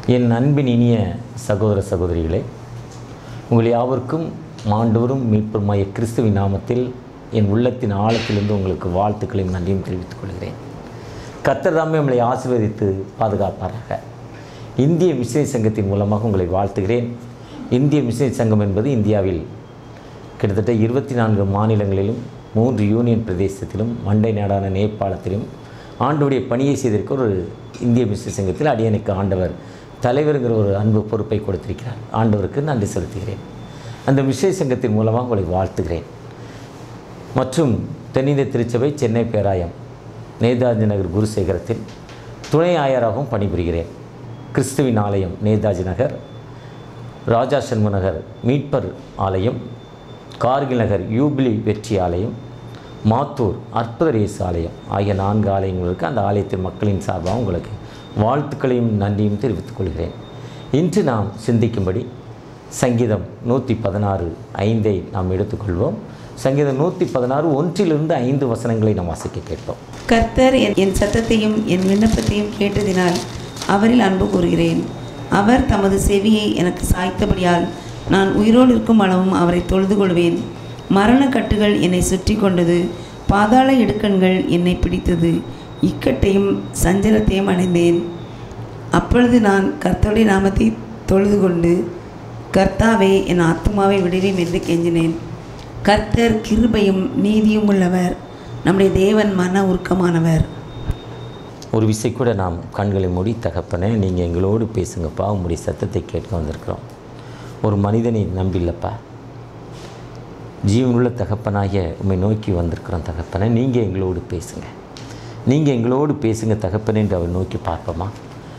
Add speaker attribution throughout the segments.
Speaker 1: என் அன்பின் இனிய சகோதர சகோதரிகளே உங்கள் யாவருக்கும் ஆண்டவரும் மீட்புமாய கிறிஸ்துவின் நாமத்தில் என் உள்ளத்தின் ஆழத்திலிருந்து உங்களுக்கு வாழ்த்துக்களையும் நன்றியும் தெரிவித்துக் கொள்கிறேன் கர்த்தர் தாமே உங்களை ஆசீர்வதித்து பாதுகாப்பாராக இந்திய மிஷினரி சங்கத்தின் மூலமாக உங்களை வாழ்த்துகிறேன் இந்திய மிஷினரி சங்கம் என்பது இந்தியாவில் கிட்டத்தட்ட இருபத்தி நான்கு மாநிலங்களிலும் மூன்று யூனியன் பிரதேசத்திலும் மண்டை நாடான நேபாளத்திலும் ஆண்டுடைய பணியை செய்திருக்க ஒரு இந்திய மிஷினரி சங்கத்தில் அடியனுக்கு ஆண்டவர் தலைவருங்கிற ஒரு அன்பு பொறுப்பை கொடுத்திருக்கிறார் ஆண்டவருக்கு நன்றி செலுத்துகிறேன் அந்த மிஷினரி சங்கத்தின் மூலமாக உங்களை வாழ்த்துகிறேன் மற்றும் தென்னிந்திய திருச்சபை சென்னை பேராயம் நேதாஜி நகர் குருசேகரத்தில் துணை ஆயராகவும் பணிபுரிகிறேன் கிறிஸ்துவின் ஆலயம் நேதாஜி நகர் ராஜா சண்முக நகர் மீட்பர் ஆலயம் கார்கில் நகர் யூபிலி வெற்றி ஆலயம் மாத்தூர் அற்புதரேசு ஆலயம் ஆகிய நான்கு ஆலயங்கள் இருக்குது அந்த ஆலயத்தின் மக்களின் சார்பாக உங்களுக்கு வாழ்த்துக்களையும் நன்றியும் தெரிவித்துக் கொள்கிறேன் இன்று நாம் சிந்திக்கும்படி சங்கீதம் நூற்றி பதினாறு ஐந்தை நாம் எடுத்துக்கொள்வோம் சங்கீதம் நூற்றி பதினாறு ஒன்றிலிருந்து ஐந்து வசனங்களை நாம் வாசிக்க கேட்போம்
Speaker 2: கர்த்தர் என் என் சத்தத்தையும் என் விண்ணப்பத்தையும் கேட்டதினால் அவரில் அன்பு கூறுகிறேன் அவர் தமது செவியை எனக்கு சாய்த்தபடியால் நான் உயிரோடு இருக்கும் அளவும் அவரை தொழுது கொள்வேன் மரண கட்டுகள் என்னை சுற்றி கொண்டது பாதாள இடுக்கண்கள் என்னை பிடித்தது இக்கட்டையும் சஞ்சலத்தையும் அடைந்தேன் அப்பொழுது நான் கர்த்தருடைய நாமத்தை தொழுது கொண்டு கர்த்தாவே என் ஆத்துமாவை விடுவேன் என்று கெஞ்சினேன் கர்த்தர் கிருபையும் நீதியும் உள்ளவர் நம்முடைய தேவன் மன உருக்கமானவர்
Speaker 1: ஒரு விசை கூட நாம் கண்களை மூடி தகப்பனே நீங்கள் எங்களோடு பேசுங்கப்பா உங்களுடைய சத்தத்தை கேட்க வந்திருக்கிறோம் ஒரு மனிதனை நம்பில்லப்பா ஜீவனுள்ள தகப்பனாகிய உம்மை நோக்கி வந்திருக்கிறோம் தகப்பனே நீங்கள் எங்களோடு பேசுங்க நீங்கள் எங்களோடு பேசுங்க தகப்பனே என்று அவர் நோக்கி பார்ப்போமா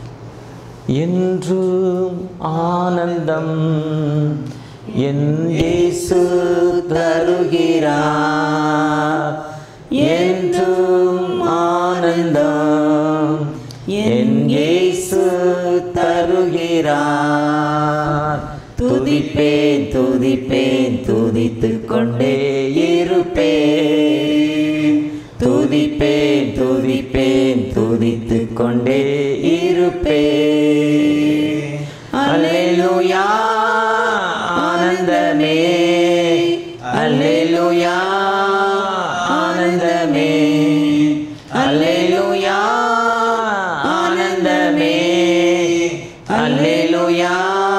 Speaker 1: என்றும் ஆனந்தம் என் இயேசு தருகிறார் என்றும் ஆனந்தம் என் இயேசு தருகிறார் துதிப்பேன் துதிப்பேன் துதித்துக் கொண்டே இருப்பேன் துதிப்பேன் துதிப்பேன் துதித்துக் கொண்டே இருப்பேன் அல்லேலூயா ஆனந்தமே அல்லேலூயா ஆனந்தமே அல்லேலூயா ஆனந்தமே அல்லேலூயா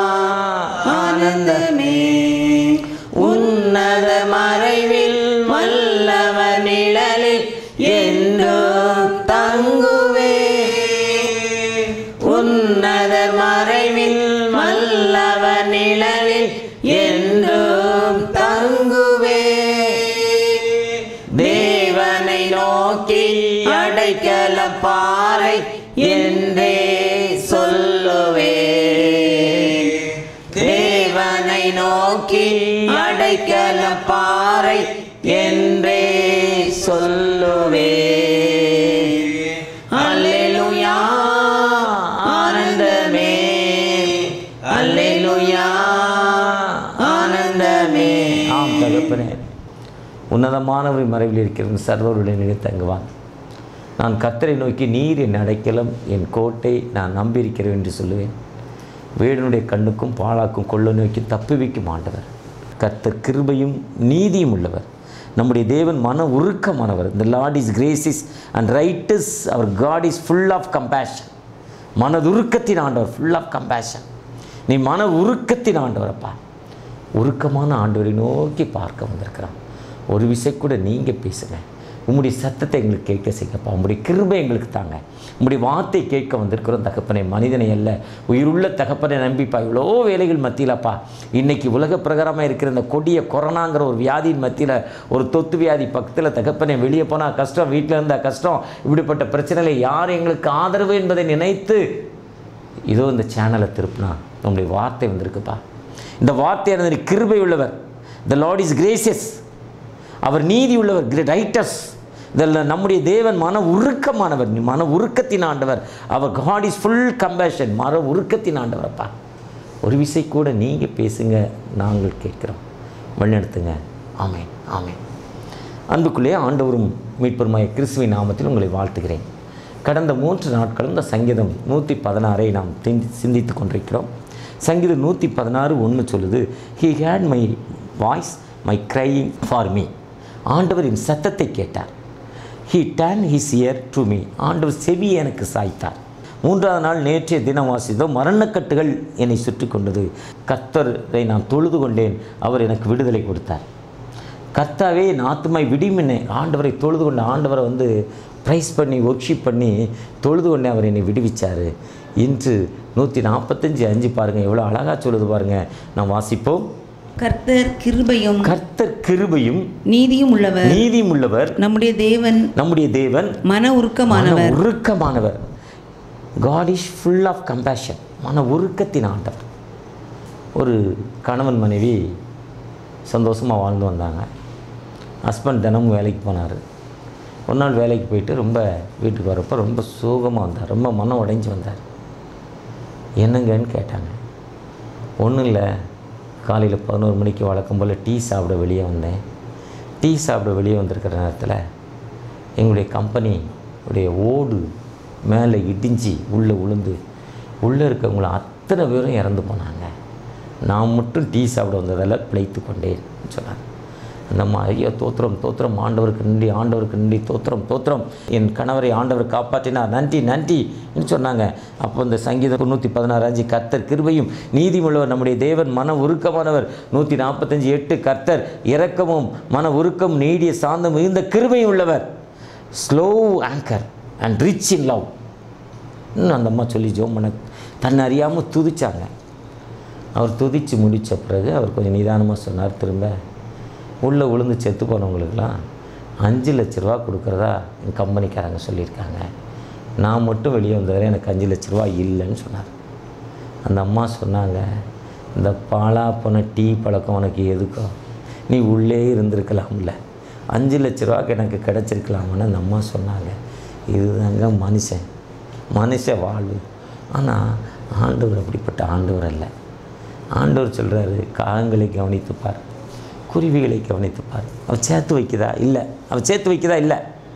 Speaker 1: ஆனந்தமே உன்னத மறைவில் வல்லவ நிழலில் என்றும் தங்குவே உன்னத மறைவில் வல்லவ நிழலில் என்றும் தங்குவே தேவனை நோக்கி அடைக்கல பாறை என்றே சொல்லுவே தேவனை நோக்கி அடைக்கல பாறை என்றே சொல்லுவே அல்லேலூயா ஆனந்தமே அல்லேலூயா ஆனந்தமே ஆம் தகப்பனே உன்னதமானவர் மறைவில் இருக்கிற சர்வருடன் தங்குவான் நான் கத்தரை நோக்கி நீர் என் அடைக்கலம் என் கோட்டை நான் நம்பியிருக்கிறேன் என்று சொல்லுவேன் வேடனுடைய கண்ணுக்கும் பாழாக்கும் கொள்ள நோக்கி தப்புவிக்கும் ஆண்டவர் கர்த்தர் கிருபையும் நீதியும் உள்ளவர் நம்முடைய தேவன் மன உருக்கமானவர் இந்த lord is gracious and righteous அவர் God is full of compassion மனதுருக்கத்தின் ஆண்டவர் ஃபுல் ஆஃப் கம்பேஷன் நீ மன உருக்கத்தின் ஆண்டவரப்பா உருக்கமான ஆண்டவரை நோக்கி பார்க்க வந்திருக்கிறான் ஒரு விசை கூட நீங்கள் பேசுங்க உம்முடைய சத்தத்தை எங்களுக்கு கேட்க செய்யப்பா உம்முடைய கிருபை எங்களுக்கு தாங்க உம்முடைய வார்த்தை கேட்க வந்திருக்கிறோம் தகப்பனை மனிதனை அல்ல உயிருள்ள தகப்பனை நம்பிப்பா இவ்வளோ வேலைகள் மத்தியிலப்பா இன்னைக்கு உலக பிரகாரமாக இருக்கிற இந்த கொடிய கொரோனாங்கிற ஒரு வியாதியின் மத்தியில் ஒரு தொத்து வியாதி பக்கத்தில் தகப்பனை வெளியே போனால் கஷ்டம் வீட்டில் இருந்தால் கஷ்டம் இப்படிப்பட்ட பிரச்சனைகளை யார் எங்களுக்கு ஆதரவு என்பதை நினைத்து இதோ இந்த சேனலை திருப்பினா உங்களுடைய வார்த்தை வந்திருக்குப்பா இந்த வார்த்தையானது கிருபை உள்ளவர் த லார்ட் இஸ் கிரேசியஸ் அவர் நீதி உள்ளவர் ரைட்டஸ் இதில் நம்முடைய தேவன் மன உருக்கமானவர் மன உருக்கத்தின் ஆண்டவர் அவர் காட் இஸ் ஃபுல் கம்பேஷன் மன உருக்கத்தின் ஆண்டவரப்பா ஒரு விசை கூட நீங்கள் பேசுங்க நாங்கள் கேட்குறோம் வழிநடத்துங்க ஆமேன் ஆமேன் அன்புக்குள்ளே ஆண்டவரும் மீட்பெருமாய கிறிஸ்துவின் நாமத்தில் உங்களை வாழ்த்துகிறேன் கடந்த மூன்று நாட்களும் இந்த சங்கீதம் நூற்றி பதினாறை நாம் சிந்தி சிந்தித்து கொண்டிருக்கிறோம் சங்கீதம் நூற்றி பதினாறு ஒன்று சொல்லுது he heard my voice my crying for me ஆண்டவரின் சத்தத்தை கேட்டார் he turned his ear to me ஆண்டவர் செவி எனக்கு சாய்த்தார் மூன்றாவது நாள் நேற்றைய தினம் வாசித்தோம் மரணக்கட்டுகள் என்னை சுற்றி கொண்டது கர்த்தரை நான் தொழுது கொண்டேன் அவர் எனக்கு விடுதலை கொடுத்தார் கர்த்தாவே என் ஆத்துமை விடிமின்னே ஆண்டவரை தொழுது கொண்ட ஆண்டவரை வந்து ப்ரைஸ் பண்ணி ஒர்க்ஷிப் பண்ணி தொழுது கொண்டே அவர் என்னை விடுவிச்சார் இன்று நூற்றி நாற்பத்தஞ்சு அஞ்சு பாருங்கள் எவ்வளோ அழகாக சொல்லுது பாருங்கள் நாம் வாசிப்போம்
Speaker 2: கர்த்தர் கிருபையும்
Speaker 1: கர்த்தர் கிருபையும்
Speaker 2: நீதியும் உள்ளவர்
Speaker 1: நீதியும் உள்ளவர்
Speaker 2: நம்முடைய தேவன்
Speaker 1: நம்முடைய தேவன்
Speaker 2: மன உருக்கமானவர்
Speaker 1: மன உருக்கமானவர் God is full of compassion மன உருக்கத்தின் ஆண்டவர் ஒரு கணவன் மனைவி சந்தோஷமாக வாழ்ந்து வந்தாங்க ஹஸ்பண்ட் தினமும் வேலைக்கு போனார் ஒரு நாள் வேலைக்கு போயிட்டு ரொம்ப வீட்டுக்கு வரப்போ ரொம்ப சோகமாக வந்தார் ரொம்ப மனம் உடைஞ்சு வந்தார் என்னங்கன்னு கேட்டாங்க ஒன்றும் இல்லை காலையில் பதினோரு மணிக்கு வழக்கம் போல் டீ சாப்பிட வெளியே வந்தேன் டீ சாப்பிட வெளியே வந்திருக்கிற நேரத்தில் எங்களுடைய கம்பெனி உடைய ஓடு மேலே இடிஞ்சு உள்ளே உளுந்து உள்ளே இருக்கவங்கள அத்தனை பேரும் இறந்து போனாங்க நான் மட்டும் டீ சாப்பிட வந்ததால் பிழைத்து கொண்டேன் சொன்னார் அந்த அம்மா ஐயோ தோத்திரம் தோத்திரம் ஆண்டவருக்கு நன்றி ஆண்டவருக்கு நன்றி தோத்திரம் தோத்திரம் என் கணவரை ஆண்டவர் காப்பாற்றினார் நன்றி நன்றி என்று சொன்னாங்க அப்போ இந்த சங்கீதம் நூற்றி பதினாறு அஞ்சு கர்த்தர் கிருபையும் நீதிமுள்ளவர் நம்முடைய தேவன் மன உருக்கமானவர் நூற்றி நாற்பத்தஞ்சு எட்டு கர்த்தர் இரக்கமும் மன உருக்கம் நீடிய சாந்தம் மிகுந்த கிருபையும் உள்ளவர் slow anger and rich in love இன்னும் அந்த அம்மா சொல்லி ஜோம் பண்ண தன்னை அறியாமல் துதிச்சாங்க அவர் துதித்து முடித்த பிறகு அவர் கொஞ்சம் நிதானமாக சொன்னார் திரும்ப உள்ளே விழுந்து செத்து போனவங்களுக்கெல்லாம் அஞ்சு லட்ச ரூபா கொடுக்குறதா என் கம்பெனிக்காரங்க சொல்லியிருக்காங்க நான் மட்டும் வெளியே வந்தவரை எனக்கு அஞ்சு லட்ச ரூபா இல்லைன்னு சொன்னார் அந்த அம்மா சொன்னாங்க இந்த பாலா போன டீ பழக்கம் உனக்கு எதுக்கோ நீ உள்ளே இருந்திருக்கலாம்ல அஞ்சு லட்ச ரூபாய்க்கு எனக்கு கிடச்சிருக்கலாம்னு அந்த அம்மா சொன்னாங்க இதுதாங்க மனுஷன் மனுஷ வாழ்வு ஆனால் ஆண்டவர் அப்படிப்பட்ட ஆண்டவர் அல்ல ஆண்டவர் சொல்கிறாரு காகங்களை கவனித்துப்பார் குருவிகளை கவனித்துப்பார் அவள் சேர்த்து வைக்குதா இல்லை அவள் சேர்த்து வைக்குதா இல்லை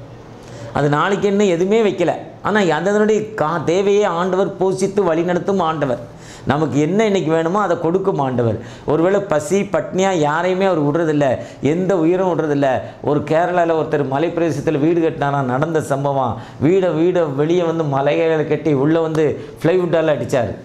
Speaker 1: அது நாளைக்கு என்ன எதுவுமே வைக்கல ஆனால் அதனுடைய கா தேவையை ஆண்டவர் போஷித்து வழிநடத்தும் ஆண்டவர் நமக்கு என்ன இன்னைக்கு வேணுமோ அதை கொடுக்கும் ஆண்டவர் ஒருவேளை பசி பட்னியாக யாரையுமே அவர் விடுறதில்ல எந்த உயிரும் விடுறதில்ல ஒரு கேரளாவில் ஒருத்தர் மலை பிரதேசத்தில் வீடு கட்டினாரா நடந்த சம்பவம் வீடை வீடை வெளியே வந்து மலைகளை கட்டி உள்ளே வந்து ஃப்ளைவுட்டால் அடித்தார்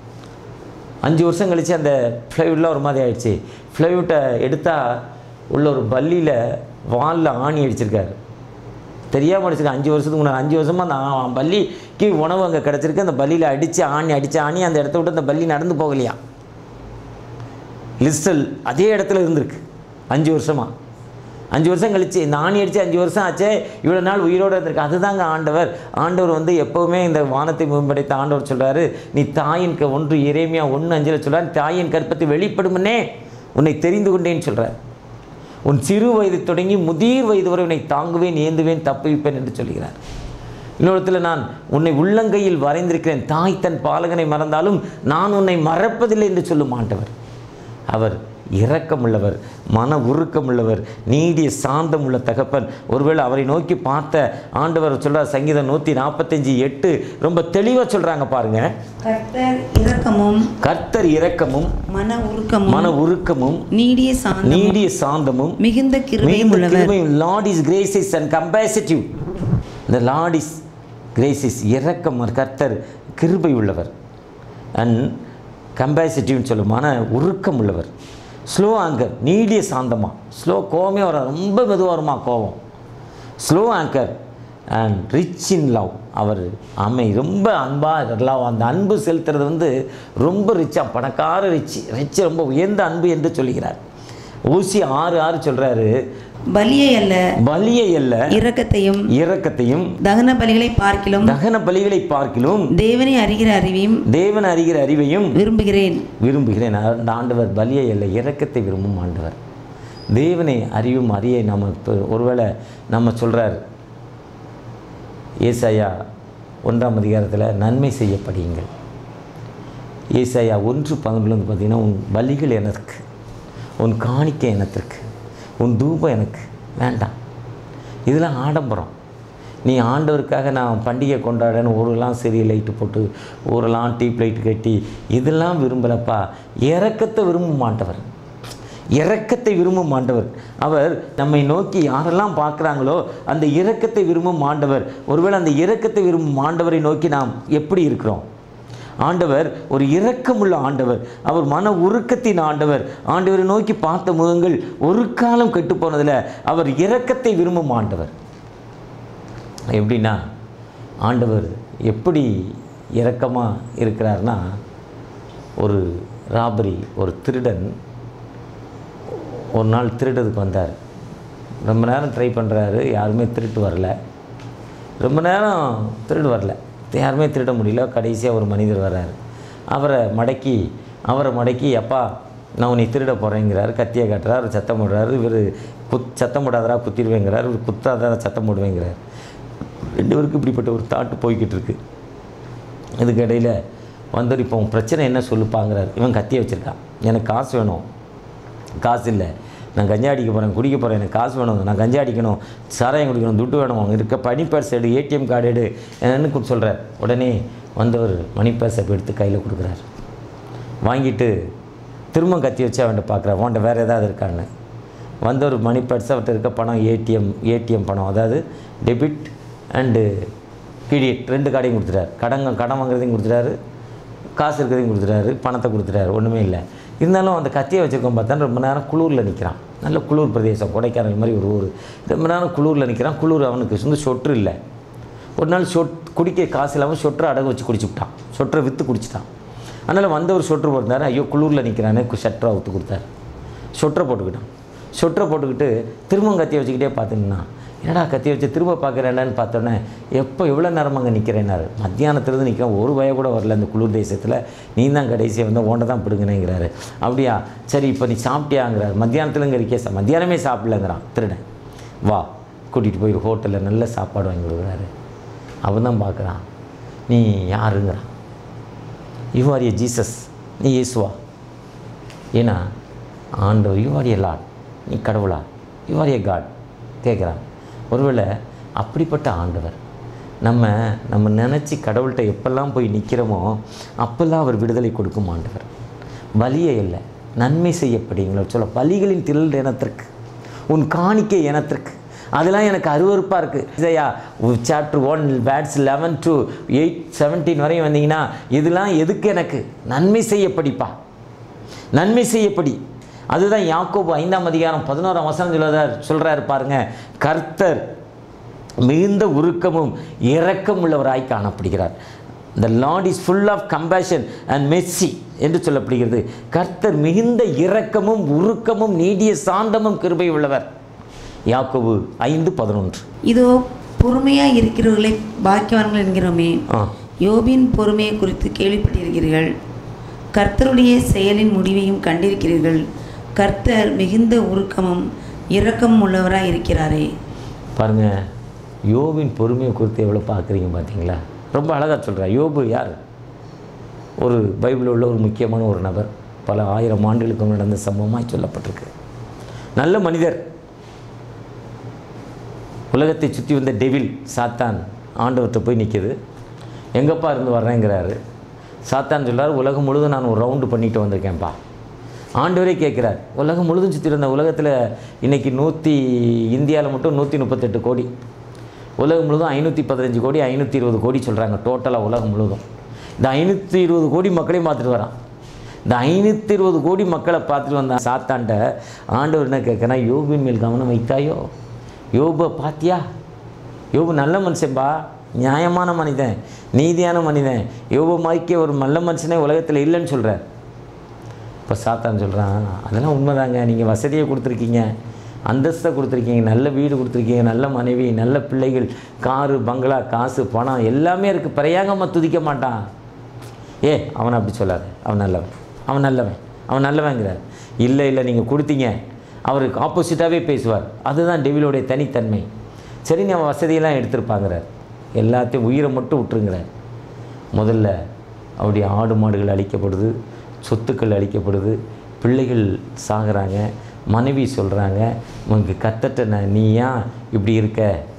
Speaker 1: அஞ்சு வருஷம் கழித்து அந்த ஃப்ளைவுட்லாம் ஒரு மாதிரி ஆயிடுச்சு ஃப்ளைவுட்டை எடுத்தால் உள்ள ஒரு பல்லியில் வாலில் ஆணி அடிச்சிருக்காரு தெரியாமல் அடிச்சிருக்க அஞ்சு வருஷத்துக்கு முன்னாடி அஞ்சு வருஷமாக அந்த ஆ- பல்லிக்கு உணவு அங்கே கிடச்சிருக்கு அந்த பல்லியில் அடித்து ஆணி அடித்து ஆணி அந்த இடத்த விட்டு அந்த பல்லி நடந்து போகலையா லிஸ்டல் அதே இடத்துல இருந்திருக்கு அஞ்சு வருஷமாக அஞ்சு வருஷம் கழிச்சு இந்த ஆணி அடித்து அஞ்சு வருஷம் ஆச்சே இவ்வளோ நாள் உயிரோடு இருந்திருக்கு அதுதாங்க ஆண்டவர் ஆண்டவர் வந்து எப்போவுமே இந்த வானத்தை மேம்படைத்த ஆண்டவர் சொல்றாரு நீ தாயின் க ஒன்று இறைமையா ஒன்று அஞ்சில் சொல்றார் தாயின் கற்பத்தை வெளிப்படுமுன்னே உன்னை தெரிந்து கொண்டேன்னு சொல்கிறார் உன் சிறு வயது தொடங்கி முதிர் வயது வரை உன்னை தாங்குவேன் ஏந்துவேன் தப்புவிப்பேன் என்று சொல்கிறார் இன்னொருத்தில் நான் உன்னை உள்ளங்கையில் வரைந்திருக்கிறேன் தாய் தன் பாலகனை மறந்தாலும் நான் உன்னை மறப்பதில்லை என்று சொல்லும் ஆண்டவர் அவர் இரக்கமுள்ளவர் மன உருக்கமுள்ளவர் நீடிய சாந்தம் உள்ள தகப்பன் ஒருவேளை அவரை நோக்கி பார்த்த ஆண்டவர் சொல்றார் சங்கீதம் நூற்றி நாற்பத்தஞ்சு எட்டு ரொம்ப தெளிவாக சொல்கிறாங்க பாருங்க
Speaker 2: கர்த்தர் இரக்கமும்
Speaker 1: கர்த்தர் இரக்கமும்
Speaker 2: மன உருக்கமும்
Speaker 1: மன உருக்கமும்
Speaker 2: நீடிய சாந்தம்
Speaker 1: நீடிய சாந்தமும்
Speaker 2: மிகுந்த கிருபையும் உள்ளவர்
Speaker 1: lord is gracious and compassionate இந்த லார்ட் இஸ் கிரேசிஸ் இரக்கம் கர்த்தர் கிருபை உள்ளவர் அண்ட் கம்பேசிட்டிவ்னு சொல்லும் மன உருக்கம் உள்ளவர் ஸ்லோ ஆங்கர் நீடிய சாந்தமா ஸ்லோ கோவமே வர ரொம்ப மெதுவாக வருமா கோவம் slow anger and rich in love அவர் அமை ரொம்ப அன்பாக லவ் அந்த அன்பு செலுத்துறது வந்து ரொம்ப ரிச்சாக பணக்கார ரிச் ரிச் ரொம்ப உயர்ந்த அன்பு என்று சொல்கிறார் ஊசி ஆறு ஆறு சொல்கிறாரு
Speaker 2: பலியை அல்ல
Speaker 1: பலியை அல்ல
Speaker 2: இரக்கத்தையும்
Speaker 1: இரக்கத்தையும்
Speaker 2: தகன பலிகளை பார்க்கிலும்
Speaker 1: தகன பலிகளை பார்க்கிலும்
Speaker 2: தேவனை அறிகிற அறிவையும்
Speaker 1: தேவன் அறிகிற அறிவையும்
Speaker 2: விரும்புகிறேன்
Speaker 1: விரும்புகிறேன் அந்த ஆண்டவர் பலியை அல்ல இரக்கத்தை விரும்பும் ஆண்டவர் தேவனை அறிவும் அறியை நம்ம இப்போ ஒருவேளை நம்ம சொல்கிறார் ஏசாயா ஒன்றாம் அதிகாரத்தில் நன்மை செய்ய படியுங்கள் ஏசாயா ஒன்று பதினொன்று வந்து பார்த்தீங்கன்னா உன் பலிகள் எனக்கு உன் காணிக்கை எனத்திற்கு உன் தூபம் எனக்கு வேண்டாம் இதெல்லாம் ஆடம்பரம் நீ ஆண்டவருக்காக நான் பண்டிகை கொண்டாடன்னு ஊரெல்லாம் சரி லைட்டு போட்டு ஊரெல்லாம் டீப் லைட் கட்டி இதெல்லாம் விரும்பலப்பா இறக்கத்தை விரும்ப மாட்டவர் இரக்கத்தை விரும்பும் ஆண்டவர் அவர் நம்மை நோக்கி யாரெல்லாம் பார்க்குறாங்களோ அந்த இரக்கத்தை விரும்பும் ஆண்டவர் ஒருவேளை அந்த இரக்கத்தை விரும்பும் ஆண்டவரை நோக்கி நாம் எப்படி இருக்கிறோம் ஆண்டவர் ஒரு இரக்கமுள்ள ஆண்டவர் அவர் மன உருக்கத்தின் ஆண்டவர் ஆண்டவரை நோக்கி பார்த்த முகங்கள் ஒரு காலம் கெட்டு போனதில் அவர் இரக்கத்தை விரும்பும் ஆண்டவர் எப்படின்னா ஆண்டவர் எப்படி இரக்கமாக இருக்கிறார்னா ஒரு ராபரி ஒரு திருடன் ஒரு நாள் திருடுறதுக்கு வந்தார் ரொம்ப நேரம் ட்ரை பண்ணுறாரு யாருமே திருட்டு வரல ரொம்ப நேரம் திருடு வரல யாருமே திருட முடியல கடைசியாக ஒரு மனிதர் வர்றாரு அவரை மடக்கி அவரை மடக்கி அப்பா நான் உன்னை திருட போகிறேங்கிறாரு கத்தியை காட்டுறாரு சத்தம் போடுறாரு இவர் குத் சத்தம் போடாதரா குத்திடுவேங்கிறார் இவர் குத்தாதரா சத்தம் போடுவேங்கிறார் ரெண்டு பேருக்கும் இப்படிப்பட்ட ஒரு தாட்டு போய்கிட்டு இருக்கு இதுக்கு இடையில் வந்தவர் இப்போ உன் பிரச்சனை என்ன சொல்லுப்பாங்கிறார் இவன் கத்தியை வச்சுருக்கான் எனக்கு காசு வேணும் காசு இல்லை நான் கஞ்சா அடிக்க போகிறேன் குடிக்க போகிறேன் எனக்கு காசு வேணும் நான் கஞ்சா அடிக்கணும் சாராயம் குடிக்கணும் துட்டு வேணும் அங்கே இருக்க மணி பர்ஸ் எடு ஏடிஎம் கார்டு எடு என்னன்னு கொடுத்து சொல்கிறார் உடனே வந்தவர் மணி பர்ஸை எடுத்து கையில் கொடுக்குறாரு வாங்கிட்டு திரும்ப கத்தி வச்சு அவன்கிட்ட பார்க்குறாரு அவன்கிட்ட வேறு ஏதாவது இருக்கான்னு வந்தவர் மணி பர்ஸ் அவர்கிட்ட இருக்க பணம் ஏடிஎம் ஏடிஎம் பணம் அதாவது டெபிட் அண்டு கிரெடிட் ரெண்டு கார்டையும் கொடுத்துட்டாரு கடன் கடன் வாங்குறதையும் கொடுத்துட்டாரு காசு இருக்கிறதையும் கொடுத்துட்டாரு பணத்தை கொடுத்துட்டாரு ஒன்றுமே இல்லை இருந்தாலும் அந்த கத்தியை வச்சுருக்கோம் பார்த்தா ரொம்ப நேரம் குளூரில் நிற்கிறான் நல்ல குளூர் பிரதேசம் கொடைக்கானல் மாதிரி ஒரு ஊர் ரொம்ப நேரம் குளூரில் நிற்கிறான் குளூர் அவனுக்கு வந்து சொட்டு இல்லை ஒரு நாள் சொட் குடிக்க காசு இல்லாமல் சொட்டரை அடகு வச்சு குடிச்சு விட்டான் சொட்டரை விற்று குடிச்சிட்டான் அதனால் வந்தவர் சொட்டர் போட்டிருந்தாரு ஐயோ குளூரில் நிற்கிறானே ஷட்டரை அவுத்து கொடுத்தாரு சொட்டரை போட்டுக்கிட்டான் சொட்டரை போட்டுக்கிட்டு திரும்பவும் கத்தியை வச்சுக்கிட்டே பார்த்துன்னா என்னடா கத்தி வச்சு திரும்ப பார்க்குறேன்னு பார்த்தோன்னே எப்போ எவ்வளோ நேரம் அங்கே நிற்கிறேன்னாரு மத்தியானத்துலேருந்து நிற்கிறேன் ஒரு வய கூட வரல இந்த குளிர் தேசத்தில் நீ தான் கடைசியாக வந்து ஓண்ட தான் பிடுங்கினேங்கிறாரு அப்படியா சரி இப்போ நீ சாப்பிட்டியாங்கிறாரு மத்தியானத்தில் இங்கே இருக்கே சா மத்தியானமே சாப்பிடலங்கிறான் திருடன் வா கூட்டிகிட்டு போய் ஹோட்டலில் நல்ல சாப்பாடு வாங்கி கொடுக்குறாரு அவன் தான் பார்க்குறான் நீ யாருங்கிறான் யூ ஆர் ஏ ஜீசஸ் நீ இயேசுவா ஏன்னா ஆண்டவர் யூ ஆர் ஏ லாட் நீ கடவுளா யூ ஆர் ஏ காட் கேட்குறான் ஒருவேளை அப்படிப்பட்ட ஆண்டவர் நம்ம நம்ம நினச்சி கடவுள்கிட்ட எப்பெல்லாம் போய் நிற்கிறோமோ அப்பெல்லாம் அவர் விடுதலை கொடுக்கும் ஆண்டவர் வலியே இல்லை நன்மை செய்யப்படுங்களோ சொல்ல பலிகளின் திரள் இனத்திற்கு உன் காணிக்கை இனத்திற்கு அதெல்லாம் எனக்கு அருவருப்பாக இருக்குது Isaiah chapter one words eleven to eight seventeen வரையும் வந்தீங்கன்னா இதெல்லாம் எதுக்கு எனக்கு நன்மை செய்யப்படிப்பா நன்மை செய்யப்படி அதுதான் யாக்கோபு ஐந்தாம் அதிகாரம் பதினோராம் வசனம் சொல்லுறார் சொல்கிறாரு பாருங்க கர்த்தர் மிகுந்த உருக்கமும் இரக்கம் உள்ளவராய் காணப்படுகிறார் the lord is full of compassion and mercy என்று சொல்லப்படுகிறது கர்த்தர் மிகுந்த இரக்கமும் உருக்கமும் நீடிய சாந்தமும் கிருபை உள்ளவர் யாக்கோபு ஐந்து பதினொன்று
Speaker 2: இதோ பொறுமையாக இருக்கிறவர்களை பாக்கியவான்கள் என்கிறோமே
Speaker 1: ஆ
Speaker 2: யோபின் பொறுமையை குறித்து கேள்விப்பட்டிருக்கிறீர்கள் கர்த்தருடைய செயலின் முடிவையும் கண்டிருக்கிறீர்கள் கர்த்தர் மிகுந்த உருக்கமும் இரக்கமும் உள்ளவராய் இருக்கிறாரே
Speaker 1: பாருங்க யோபின் பொறுமையை குறித்து எவ்வளோ பார்க்குறீங்க பார்த்தீங்களா ரொம்ப அழகாக சொல்கிறார் யோபு யார் ஒரு பைபிளில் உள்ள ஒரு முக்கியமான ஒரு நபர் பல ஆயிரம் ஆண்டுகளுக்கு முன் நடந்த சம்பவமாய் சொல்லப்பட்டிருக்கு நல்ல மனிதர் உலகத்தை சுற்றி வந்த டெவில் சாத்தான் ஆண்டவர்கிட்ட போய் நிற்கிது எங்கப்பா இருந்து வர்றேங்கிறாரு சாத்தான் சொல்றார் உலகம் முழுதும் நான் ஒரு ரவுண்டு பண்ணிட்டு வந்திருக்கேன்ப்பா ஆண்டவரே கேட்குறார் உலகம் முழுதும் சுற்றி இருந்த உலகத்தில் இன்றைக்கி நூற்றி இந்தியாவில் மட்டும் நூற்றி முப்பத்தெட்டு கோடி உலகம் முழுதும் ஐநூற்றி பதினஞ்சு கோடி ஐநூற்றி இருபது கோடி சொல்கிறாங்க டோட்டலாக உலகம் முழுதும் இந்த ஐநூற்றி இருபது கோடி மக்களையும் பார்த்துட்டு வரான் இந்த ஐநூற்றி இருபது கோடி மக்களை பார்த்துட்டு வந்தான் சாத்தான்ட்ட ஆண்டவர் என்ன கேட்குறா யோபின் மேல் கவனம் வைத்தாயோ யோபை பாத்தியா யோபு நல்ல மனுஷன்பா நியாயமான மனிதன் நீதியான மனிதன் யோபு மாதிரிக்கே ஒரு நல்ல மனுஷனே உலகத்தில் இல்லைன்னு சொல்கிறார் இப்போ சாத்தான் சொல்கிறான் அதெல்லாம் உண்மைதாங்க நீங்கள் வசதியை கொடுத்துருக்கீங்க அந்தஸ்தை கொடுத்துருக்கீங்க நல்ல வீடு கொடுத்துருக்கீங்க நல்ல மனைவி நல்ல பிள்ளைகள் காரு பங்களா காசு பணம் எல்லாமே இருக்குது பிரயாங்கமாக துதிக்க மாட்டான் ஏ அவனை அப்படி சொல்லாத அவன் நல்லவன் அவன் நல்லவன் அவன் நல்லவங்கிறார் இல்லை இல்லை நீங்கள் கொடுத்தீங்க அவருக்கு ஆப்போசிட்டாகவே பேசுவார் அதுதான் டெவிலோடைய தனித்தன்மை சரி நீ அவன் வசதியெல்லாம் எடுத்திருப்பாங்கிறார் எல்லாத்தையும் உயிரை மட்டும் விட்டுருங்கிறார் முதல்ல அவருடைய ஆடு மாடுகள் அழிக்கப்படுது சொத்துக்கள் அழிக்கப்படுது பிள்ளைகள் சாகுறாங்க மனைவி சொல்கிறாங்க உனக்கு கத்தட்ட நான் நீ ஏன் இப்படி இருக்க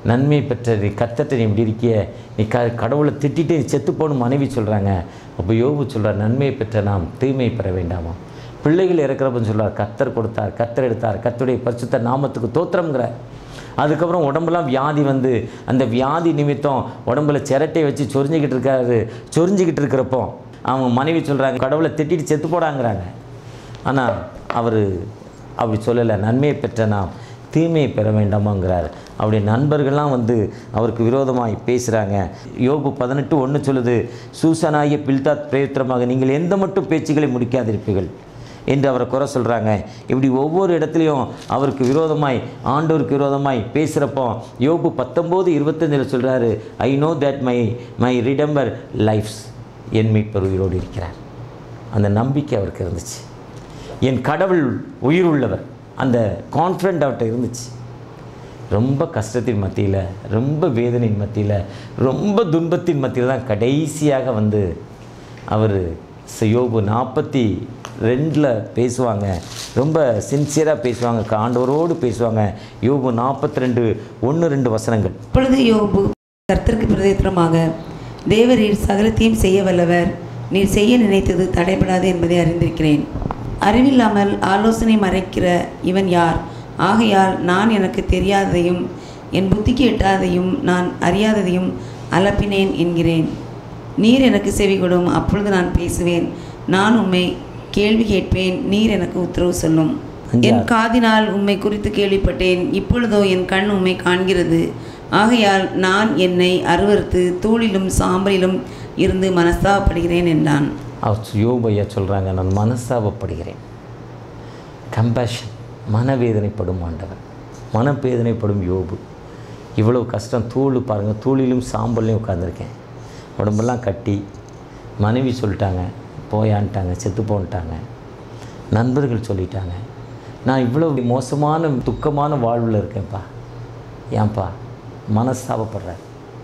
Speaker 1: நன்மை பெற்ற நீ கத்தட்ட நீ இப்படி இருக்கிய நீ க கடவுளை திட்டிட்டு நீ செத்து போகணும் மனைவி சொல்கிறாங்க அப்போ யோபு சொல்கிறார் நன்மையை பெற்ற நாம் தீமை பெற வேண்டாமா பிள்ளைகள் இறக்குறப்பன்னு சொல்றார் கத்தர் கொடுத்தார் கத்தர் எடுத்தார் கத்தருடைய பரிசுத்த நாமத்துக்கு தோத்திரம்ங்கிறார் அதுக்கப்புறம் உடம்புலாம் வியாதி வந்து அந்த வியாதி நிமித்தம் உடம்புல சிரட்டை வச்சு சொரிஞ்சிக்கிட்டு இருக்காரு சொரிஞ்சிக்கிட்டு இருக்கிறப்போ அவங்க மனைவி சொல்கிறாங்க கடவுளை திட்டிட்டு செத்து போடாங்கிறாங்க ஆனால் அவர் அப்படி சொல்லலை நன்மையை பெற்ற நாம் தீமையை பெற வேண்டாமாங்கிறார் அவருடைய நண்பர்கள்லாம் வந்து அவருக்கு விரோதமாய் பேசுகிறாங்க யோபு பதினெட்டு ஒன்று சொல்லுது சூசனாகிய பில்தாத் பிரயத்திரமாக நீங்கள் எந்த மட்டும் பேச்சுகளை முடிக்காதிருப்பீர்கள் என்று அவரை குறை சொல்கிறாங்க இப்படி ஒவ்வொரு இடத்துலையும் அவருக்கு விரோதமாய் ஆண்டவருக்கு விரோதமாய் பேசுகிறப்போ யோபு பத்தொம்போது இருபத்தஞ்சில் சொல்கிறாரு I know that my my redeemer lives என் மீட்பர் உயிரோடு இருக்கிறார் அந்த நம்பிக்கை அவருக்கு இருந்துச்சு என் கடவுள் உயிர் உள்ளவர் அந்த கான்ஃபிடென்ட் அவர்கிட்ட இருந்துச்சு ரொம்ப கஷ்டத்தின் மத்தியில் ரொம்ப வேதனையின் மத்தியில் ரொம்ப துன்பத்தின் மத்தியில் தான் கடைசியாக வந்து அவர் யோபு நாற்பத்தி ரெண்டில் பேசுவாங்க ரொம்ப சின்சியராக பேசுவாங்க ஆண்டவரோடு பேசுவாங்க யோபு நாற்பத்தி ரெண்டு ஒன்று ரெண்டு வசனங்கள்
Speaker 2: அப்பொழுது யோபு கர்த்தருக்கு பிரதேத்திரமாக தேவரீர் சகலத்தையும் செய்ய வல்லவர் நீர் செய்ய நினைத்தது தடைபடாது என்பதை அறிந்திருக்கிறேன் அறிவில்லாமல் ஆலோசனை மறைக்கிற இவன் யார் ஆகையால் நான் எனக்கு தெரியாததையும் என் புத்திக்கு எட்டாததையும் நான் அறியாததையும் அலப்பினேன் என்கிறேன் நீர் எனக்கு செவி கொடும் அப்பொழுது நான் பேசுவேன் நான் உம்மை கேள்வி கேட்பேன் நீர் எனக்கு உத்தரவு சொல்லும் என் காதினால் உம்மை குறித்து கேள்விப்பட்டேன் இப்பொழுதோ என் கண் உம்மை காண்கிறது ஆகையால் நான் என்னை அருவருத்து தூளிலும் சாம்பலிலும் இருந்து மனஸ்தாபப்படுகிறேன் என்றான்
Speaker 1: அவர் யோபையா சொல்கிறாங்க நான் மனஸ்தாபப்படுகிறேன் கம்பேஷன் மனவேதனைப்படும் ஆண்டவர் மனவேதனைப்படும் யோபு இவ்வளோ கஷ்டம் தூள் பாருங்கள் தூளிலும் சாம்பல்லையும் உட்காந்துருக்கேன் உடம்பெல்லாம் கட்டி மனைவி சொல்லிட்டாங்க போயான்ட்டாங்க செத்து போன்ட்டாங்க நண்பர்கள் சொல்லிட்டாங்க நான் இவ்வளோ மோசமான துக்கமான வாழ்வில் இருக்கேன்ப்பா ஏன்பா மனஸ்தாபப்படுறார்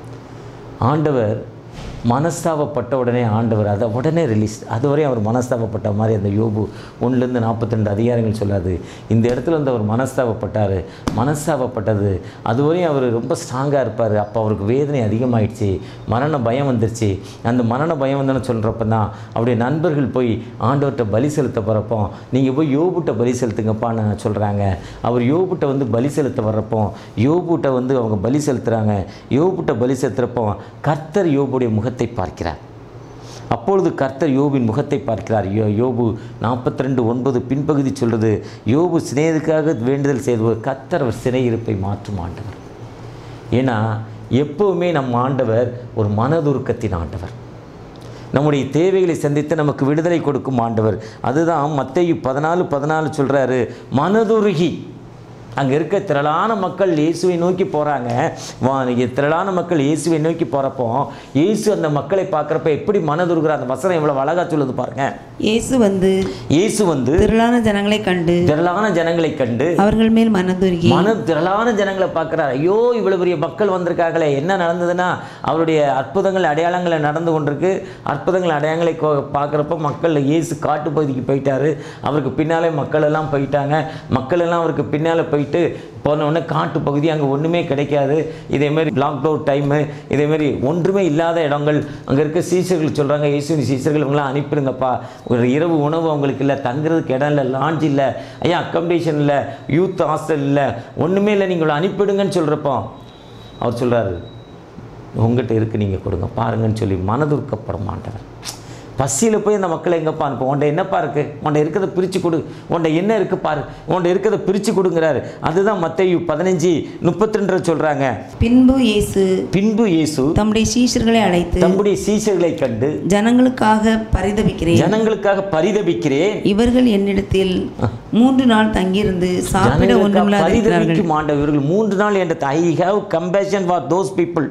Speaker 1: ஆண்டவர் மனஸ்தாபப்பட்ட உடனே ஆண்டவர் அதை உடனே ரிலீஸ் அதுவரையும் அவர் மனஸ்தாபப்பட்ட மாதிரி அந்த யோபு ஒன்றுலேருந்து நாற்பத்தி ரெண்டு அதிகாரங்கள் சொல்லாது இந்த இடத்துல வந்து அவர் மனஸ்தாபப்பட்டார் மனஸ்தாபப்பட்டது அதுவரையும் அவர் ரொம்ப ஸ்ட்ராங்காக இருப்பார் அப்போ அவருக்கு வேதனை அதிகமாயிடுச்சு மரண பயம் வந்துருச்சு அந்த மரண பயம் வந்தோன்னு சொல்கிறப்ப தான் அவருடைய நண்பர்கள் போய் ஆண்டவர்கிட்ட பலி செலுத்த போகிறப்போ நீங்கள் போய் யோபுட்ட பலி செலுத்துங்கப்பான்னு சொல்கிறாங்க அவர் யோபுட்ட வந்து பலி செலுத்த வர்றப்போ யோபுட்ட வந்து அவங்க பலி செலுத்துகிறாங்க யோபுட்ட பலி செலுத்துகிறப்போ கர்த்தர் யோபுடைய முகத்தை பார்க்கிறார் அப்பொழுது கர்த்தர் யோபின் முகத்தை பார்க்கிறார் யோ யோபு நாற்பத்தி ரெண்டு ஒன்பது பின்பகுதி சொல்கிறது யோபு சிநேகத்துக்காக வேண்டுதல் செய்து கர்த்தர் அவர் சிறையிருப்பை மாற்றும் ஆண்டவர் ஏன்னா எப்போவுமே நம் ஆண்டவர் ஒரு மனதுருக்கத்தின் ஆண்டவர் நம்முடைய தேவைகளை சந்தித்து நமக்கு விடுதலை கொடுக்கும் ஆண்டவர் அதுதான் மத்தேயு பதினாலு பதினாலு சொல்கிறாரு மனதுருகி அங்கே இருக்க திரளான மக்கள் இயேசுவை நோக்கி போகிறாங்க வா இங்க திரளான மக்கள் இயேசுவை நோக்கி போகிறப்போ இயேசு அந்த மக்களை பார்க்குறப்ப எப்படி மனதுருகிற அந்த வசனம் எவ்வளோ அழகாக சொல்லுது பாருங்க
Speaker 2: இயேசு வந்து
Speaker 1: இயேசு வந்து
Speaker 2: திரளான ஜனங்களை கண்டு
Speaker 1: திரளான ஜனங்களை கண்டு
Speaker 2: அவர்கள் மேல் மனதுருகி
Speaker 1: மன திரளான ஜனங்களை பார்க்குறாரு ஐயோ இவ்வளோ பெரிய மக்கள் வந்திருக்காங்களே என்ன நடந்ததுன்னா அவருடைய அற்புதங்கள் அடையாளங்களை நடந்து கொண்டிருக்கு அற்புதங்கள் அடையாளங்களை கோ- பார்க்குறப்ப மக்கள் இயேசு காட்டு பகுதிக்கு போயிட்டாரு அவருக்கு பின்னாலே மக்கள் எல்லாம் போயிட்டாங்க மக்கள் எல்லாம் அவருக்கு பின்னால் போயிட்டு போன உடனே காட்டு பகுதி அங்கே ஒன்றுமே கிடைக்காது இதேமாரி லாக்டவுன் டைமு இதேமாரி ஒன்றுமே இல்லாத இடங்கள் அங்கே இருக்க சீசர்கள் சொல்கிறாங்க இயேசுவின் சீசர்கள் இவங்களாம் அனுப்பிடுங்கப்பா ஒரு இரவு உணவு அவங்களுக்கு இல்லை தங்குறதுக்கு இடம் இல்லை லாட்ஜ் இல்லை ஐயா அக்கமடேஷன் இல்லை யூத் ஹாஸ்டல் இல்லை ஒன்றுமே இல்லை நீங்கள் அனுப்பிடுங்கன்னு சொல்கிறப்போ அவர் சொல்கிறாரு உங்கள்கிட்ட இருக்கு நீங்கள் கொடுங்க பாருங்கன்னு சொல்லி மனதுருக்கப்பட மாட்டவர் பசியில் போய் அந்த மக்களை எங்கப்பா அனுப்ப உன்ட என்னப்பா இருக்குது உன்ட இருக்கிறத பிரித்து கொடு உன்ட என்ன இருக்கு பாரு உன்ட இருக்கிறத பிரித்து கொடுங்கிறாரு அதுதான் மத்தேயு பதினஞ்சு முப்பத்தி ரெண்டில் சொல்கிறாங்க
Speaker 2: பின்பு இயேசு
Speaker 1: பின்பு இயேசு
Speaker 2: தம்முடைய சீஷர்களை அழைத்து
Speaker 1: தம்முடைய சீசர்களை கண்டு
Speaker 2: ஜனங்களுக்காக பரிதபிக்கிறேன்
Speaker 1: ஜனங்களுக்காக பரிதபிக்கிறேன்
Speaker 2: இவர்கள் என்னிடத்தில் மூன்று நாள் தங்கியிருந்து சாப்பிட
Speaker 1: ஜனங்களுக்காக
Speaker 2: ஒன்றுமில்லாத இருக்கிறார்கள்
Speaker 1: பரிதபிக்கும் ஆண்டவர் இவர்கள் மூன்று நாள் என்ற I have compassion for those people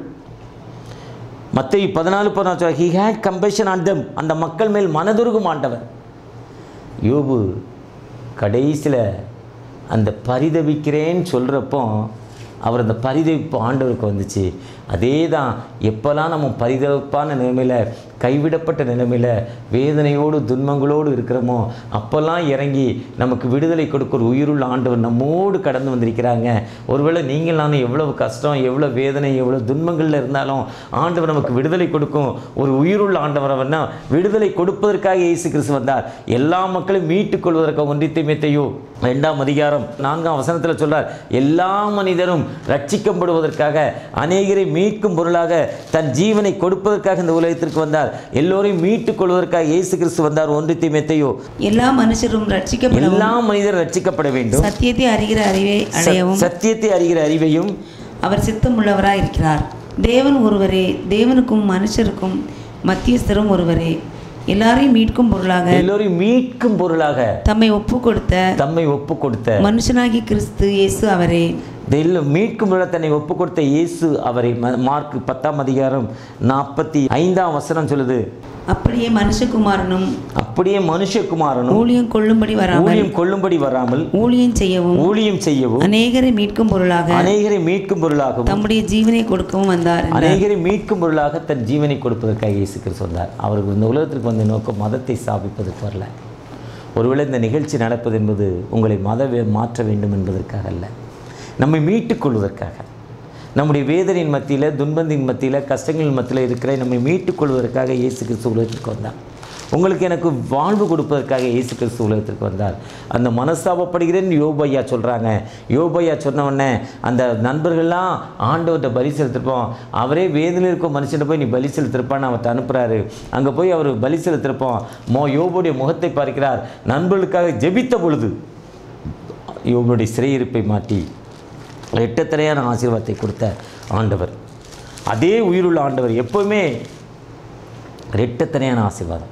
Speaker 1: மத்தேயு பதினாலு பதினாலு he had compassion on them அந்த மக்கள் மேல் மனதுருகும் ஆண்டவர் யோபு கடைசியில் அந்த பரிதபிக்கிறேன்னு சொல்கிறப்போ அவர் அந்த பரிதவிப்பு ஆண்டவருக்கு வந்துச்சு அதே தான் எப்போல்லாம் நம்ம பரிதவிப்பான நிலைமையில் கைவிடப்பட்ட நிலைமையில் வேதனையோடு துன்பங்களோடு இருக்கிறோமோ அப்போல்லாம் இறங்கி நமக்கு விடுதலை கொடுக்க ஒரு உயிருள்ள ஆண்டவர் நம்மோடு கடந்து வந்திருக்கிறாங்க ஒருவேளை நீங்கள் நானும் எவ்வளவு கஷ்டம் எவ்வளோ வேதனை எவ்வளோ துன்பங்களில் இருந்தாலும் ஆண்டவர் நமக்கு விடுதலை கொடுக்கும் ஒரு உயிருள்ள ஆண்டவர் அவர்னா விடுதலை கொடுப்பதற்காக இயேசு கிறிஸ்து வந்தார் எல்லா மக்களையும் மீட்டுக் கொள்வதற்காக ஒன்றித்தை மெத்தையோ ரெண்டாம் அதிகாரம் நான்காம் வசனத்தில் சொல்றார் எல்லா மனிதரும் ரட்சிக்கப்படுவதற்காக அநேகரை மீட்கும் பொருளாக தன் ஜீவனை கொடுப்பதற்காக இந்த உலகத்திற்கு வந்தார் எல்லோரையும் மீட்டுக் கொள்வதற்காக இயேசு கிறிஸ்து வந்தார் ஒன்றித்தை மெத்தையோ
Speaker 2: எல்லா மனுஷரும் ரட்சிக்கப்படவும்
Speaker 1: எல்லா மனிதரும் ரட்சிக்கப்பட வேண்டும்
Speaker 2: சத்தியத்தை அறிகிற அறிவை அடையவும்
Speaker 1: சத்தியத்தை அறிகிற அறிவையும்
Speaker 2: அவர் சித்தமுள்ளவராய் இருக்கிறார் தேவன் ஒருவரே தேவனுக்கும் மனுஷருக்கும் மத்தியஸ்தரும் ஒருவரே எல்லாரையும் மீட்கும் பொருளாக
Speaker 1: எல்லோரையும் மீட்கும் பொருளாக
Speaker 2: தம்மை ஒப்பு கொடுத்த
Speaker 1: தம்மை ஒப்பு கொடுத்த
Speaker 2: மனுஷனாகி கிறிஸ்து இயேசு அவரே
Speaker 1: தெல்ல- மீட்கும் பொருளாக தன்னை ஒப்பு கொடுத்த இயேசு அவரை ம- மார்க் பத்தாம் அதிகாரம் நாற்பத்தி ஐந்தாம் வசனம் சொல்லுது
Speaker 2: அப்படியே மனுஷகுமாரனும்
Speaker 1: அப்படியே மனுஷகுமாரனும்
Speaker 2: ஊழியம் கொள்ளும்படி வராமல்
Speaker 1: ஊழியம் கொள்ளும்படி வராமல்
Speaker 2: ஊழியம் செய்யவும்
Speaker 1: ஊழியம் செய்யவும்
Speaker 2: அநேகரை மீட்கும் பொருளாக
Speaker 1: அநேகரை மீட்கும் பொருளாகவும்
Speaker 2: தம்முடைய ஜீவனை கொடுக்கவும் வந்தார் என்றார்.
Speaker 1: அநேகரை மீட்கும் பொருளாக தன் ஜீவனை கொடுப்பதற்காக இயேசு கிறிஸ்து வந்தார் அவருக்கு இந்த உலகத்திற்கு வந்த நோக்கம் மதத்தை ஸ்தாபிப்பதற்கு வரல ஒருவேளை இந்த நிகழ்ச்சி நடப்பது என்பது உங்களை மத வே- மாற்ற வேண்டும் என்பதற்காக அல்ல நம்மை மீட்டுக் கொள்வதற்காக நம்முடைய வேதனையின் மத்தியில் துன்பத்தின் மத்தியில் கஷ்டங்களின் மத்தியில் இருக்கிற நம்மை மீட்டுக் கொள்வதற்காக இயேசு கிறிஸ்து உலகத்திற்கு வந்தார் உங்களுக்கு எனக்கு வாழ்வு கொடுப்பதற்காக இயேசு கிறிஸ்து உலகத்திற்கு வந்தார் அந்த மனஸ்தாபப்படுகிறேன்னு யோபையா சொல்கிறாங்க யோபையா சொன்ன உடனே அந்த நண்பர்கள்லாம் ஆண்டவர்கிட்ட பலி செலுத்திருப்போம் அவரே வேதனையில் இருக்கும் மனுஷனை போய் நீ பலி செலுத்திருப்பான்னு அவர்கிட்ட அனுப்புகிறாரு அங்கே போய் அவர் பலி செலுத்திருப்போம் மோ யோபுடைய முகத்தை பார்க்கிறார் நண்பர்களுக்காக ஜெபித்த பொழுது யோபுடைய சிறையிருப்பை மாற்றி எட்டத்தனையான ஆசீர்வாதத்தை கொடுத்த ஆண்டவர் அதே உயிருள்ள ஆண்டவர் எப்போவுமே ரெட்டத்தனையான ஆசீர்வாதம்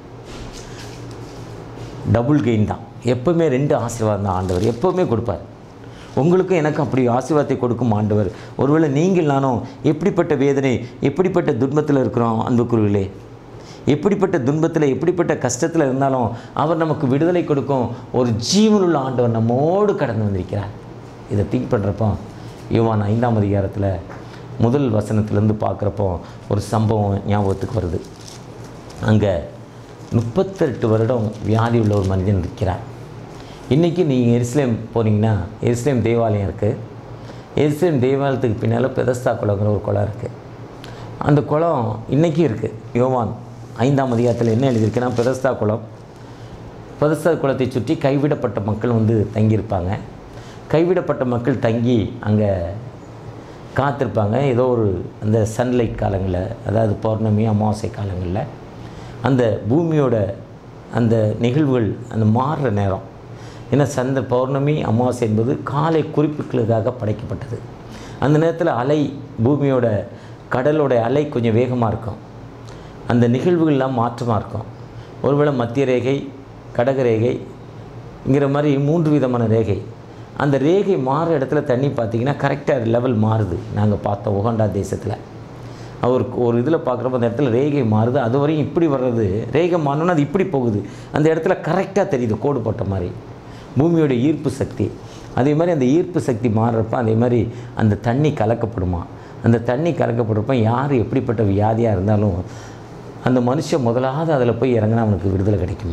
Speaker 1: டபுள் கெயின் தான் எப்போவுமே ரெண்டு ஆசீர்வாதம் தான் ஆண்டவர் எப்போவுமே கொடுப்பார் உங்களுக்கும் எனக்கும் அப்படி ஆசீர்வாதத்தை கொடுக்கும் ஆண்டவர் ஒருவேளை நீங்கள் நானும் எப்படிப்பட்ட வேதனை எப்படிப்பட்ட துன்பத்தில் இருக்கிறோம் அன்புக்குருவிலே எப்படிப்பட்ட துன்பத்தில் எப்படிப்பட்ட கஷ்டத்தில் இருந்தாலும் அவர் நமக்கு விடுதலை கொடுக்கும் ஒரு ஜீவனுள்ள ஆண்டவர் நம்மோடு கடந்து வந்திருக்கிறார் இதை திங்க் பண்ணுறப்போ யோவான் ஐந்தாம் அதிகாரத்தில் முதல் வசனத்திலேருந்து பார்க்குறப்போ ஒரு சம்பவம் ஞாபகத்துக்கு வருது அங்கே முப்பத்தெட்டு வருடம் வியாதி உள்ள ஒரு மனிதன் இருக்கிறார் இன்றைக்கி நீங்கள் எருசலேம் போனீங்கன்னா எருசலேம் தேவாலயம் இருக்குது எருசலேம் தேவாலயத்துக்கு பின்னால் பெதஸ்தா குளங்கிற ஒரு குளம் இருக்குது அந்த குளம் இன்றைக்கும் இருக்குது யோவான் ஐந்தாம் அதிகாரத்தில் என்ன எழுதியிருக்குன்னா பெதஸ்தா குளம் பெதஸ்தா குளத்தை சுற்றி கைவிடப்பட்ட மக்கள் வந்து தங்கியிருப்பாங்க கைவிடப்பட்ட மக்கள் தங்கி அங்கே காத்திருப்பாங்க ஏதோ ஒரு அந்த சன்லைட் காலங்களில் அதாவது பௌர்ணமி அமாவாசை காலங்களில் அந்த பூமியோட அந்த நிகழ்வுகள் அந்த மாறுற நேரம் ஏன்னா சந்திர பௌர்ணமி அமாவாசை என்பது காலை குறிப்புகளுக்காக படைக்கப்பட்டது அந்த நேரத்தில் அலை பூமியோட கடலோட அலை கொஞ்சம் வேகமாக இருக்கும் அந்த நிகழ்வுகள்லாம் மாற்றமாக இருக்கும் ஒருவேளை மத்திய ரேகை கடக ரேகைங்கிற மாதிரி மூன்று விதமான ரேகை அந்த ரேகை மாறுற இடத்துல தண்ணி பார்த்தீங்கன்னா கரெக்டாக லெவல் மாறுது நாங்கள் பார்த்தோம் உகாண்டா தேசத்தில் அவர் ஒரு இதில் பார்க்குறப்ப அந்த இடத்துல ரேகை மாறுது அது வரையும் இப்படி வர்றது ரேகை மாறினோன்னா அது இப்படி போகுது அந்த இடத்துல கரெக்டாக தெரியுது கோடு போட்ட மாதிரி பூமியோட ஈர்ப்பு சக்தி அதே மாதிரி அந்த ஈர்ப்பு சக்தி மாறுறப்ப அதே மாதிரி அந்த தண்ணி கலக்கப்படுமா அந்த தண்ணி கலக்கப்படுறப்ப யார் எப்படிப்பட்ட வியாதியாக இருந்தாலும் அந்த மனுஷன் முதலாவது அதில் போய் இறங்கினா அவனுக்கு விடுதலை கிடைக்குமா